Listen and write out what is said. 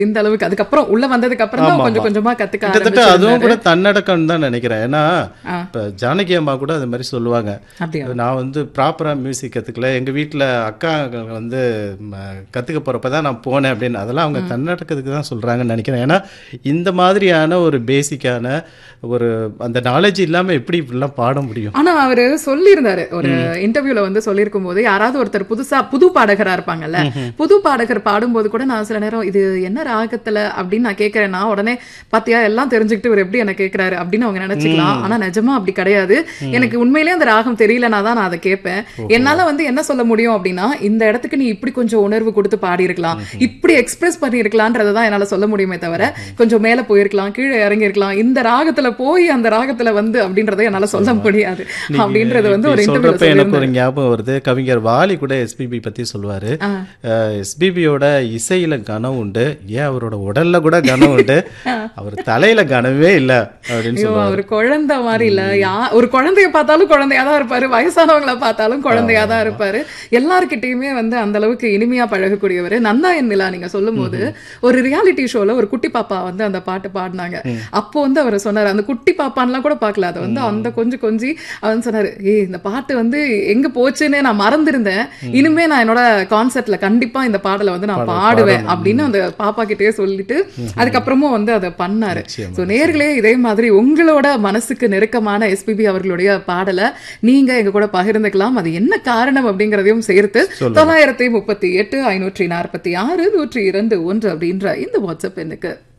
இந்த அளவுக்கு அதுக்கப்புறம் உள்ள வந்ததுக்கு அப்புறம் தான் ஆமா, கொஞ்சம் ஆமா. கொஞ்சமா கத்துக்க கிட்டத்தட்ட அதுவும் ஆரம்பிச்சிருந்தாரு கூட தன்னடக்கம் தான் நினைக்கிறேன் ஏன்னா ஆ. இப்ப ஜானகி அம்மா கூட அது மாதிரி சொல்லுவாங்க அப்படியா நான் வந்து ப்ராப்பரா மியூசிக் கத்துக்கல எங்க வீட்ல அக்கா வந்து ம, கத்துக்க போறப்ப தான் நான் போனேன் அப்படின்னு அதெல்லாம் அவங்க தன்னடக்கத்துக்கு தான் சொல்றாங்கன்னு நினைக்கிறேன் ஏன்னா இந்த மாதிரியான ஒரு பேசிக்கான ஒரு அந்த நாலேஜ் இல்லாம எப்படி இப்படிலாம் பாட முடியும் ஆனா அவரு சொல்லியிருந்தாரு ஒரு இன்டர்வியூல வந்து சொல்லியிருக்கும் போது யாராவது ஒருத்தர் புதுசா புது பாடகரா இருப்பாங்கல்ல புது பாடகர் பாடும்போது கூட நான் சில நேரம் இது என்ன ராகத்துல அப்படின்னு நான் கேட்கறேன்னா உடனே பாத்தியா எல்லாம் தெரிஞ்சுக்கிட்டு இவர் எப்படி என்ன கேட்கறாரு அப்படின்னு அவங்க நினைச்சுக்கலாம் ஆனா நிஜமா அப்படி கிடையாது எனக்கு உண்மையிலேயே அந்த ராகம் தெரியலனா தான் நான் அதை கேட்பேன் என்னால வந்து என்ன சொல்ல முடியும் அப்படின்னா இந்த இடத்துக்கு நீ இப்படி கொஞ்சம் உணர்வு கொடுத்து பாடி இருக்கலாம் இப்படி எக்ஸ்பிரஸ் பண்ணியிருக்கலான்றதை தான் என்னால சொல்ல முடியுமே தவிர கொஞ்சம் மேல போயிருக்கலாம் கீழே இறங்கி இருக்கலாம் இந்த ராகத்துல போய் அந்த ராகத்துல வந்து அப்படின்றத என்னால சொல்ல முடியாது நீங்க அப்படின்றது வந்து ஒரு இப்படி இன்டர்வியூல சொல்றப்ப எனக்கு ஒரு ஞாபகம் வருது கவிஞர் வாலி கூட எஸ்பிபி பத்தி சொல்லுவாரு எஸ்பிபியோட இசையில கனம் உண்டு ஏன் அவரோட உடல்ல கூட கனம் உண்டு அவர் தலையில கனமே இல்ல அப்படின்னு ஐயோ சொல்லுவாரு அவர் குழந்தை மாதிரி இல்ல யா ஒரு குழந்தைய பார்த்தாலும் குழந்தையா தான் இருப்பாரு வயசானவங்கள பார்த்தாலும் குழந்தையா தான் இருப்பாரு எல்லார்கிட்டயுமே வந்து அந்த அளவுக்கு இனிமையா பழகக்கூடியவர் நந்தா என் நிலா நீங்க சொல்லும் போது ஒரு ரியாலிட்டி ஷோல ஒரு குட்டி பாப்பா வந்து அந்த பாட்டு பாடினாங்க அப்போ வந்து அவர் சொன்னாரு அந்த குட்டி பாப்பான்லாம் கூட பார்க்கல அதை வந்து அந்த கொஞ்சம் கொஞ்சி அவன் சொன்னாரு ஏய் இந்த பாட்டு வந்து எங்க போச்சுன்னு நான் மறந்திருந்தேன் இனிமே நான் என்னோட கான்செர்ட்ல கண்டிப்பா இந்த பாடலை வந்து நான் பாடுவேன் அப்படின்னு அந்த பாப்பா கிட்டயே சொல்லிட்டு அதுக்கப்புறமும் வந்து அதை பண்ணாரு நிச்சயமா. ஸோ நேர்களே இதே மாதிரி உங்களோட மனசுக்கு நெருக்கமான எஸ்பிபி அவர்களுடைய பாடலை நீங்க எங்க கூட பகிர்ந்துக்கலாம் அது என்ன காரணம் அப்படிங்கறதையும் சேர்த்து தொள்ளாயிரத்தி முப்பத்தி எட்டு ஐநூற்றி நாற்பத்தி ஆறு நூற்றி இரண்டு ஒன்று அப்படின்ற இந்த வாட்ஸ்அப் எண்ணுக்கு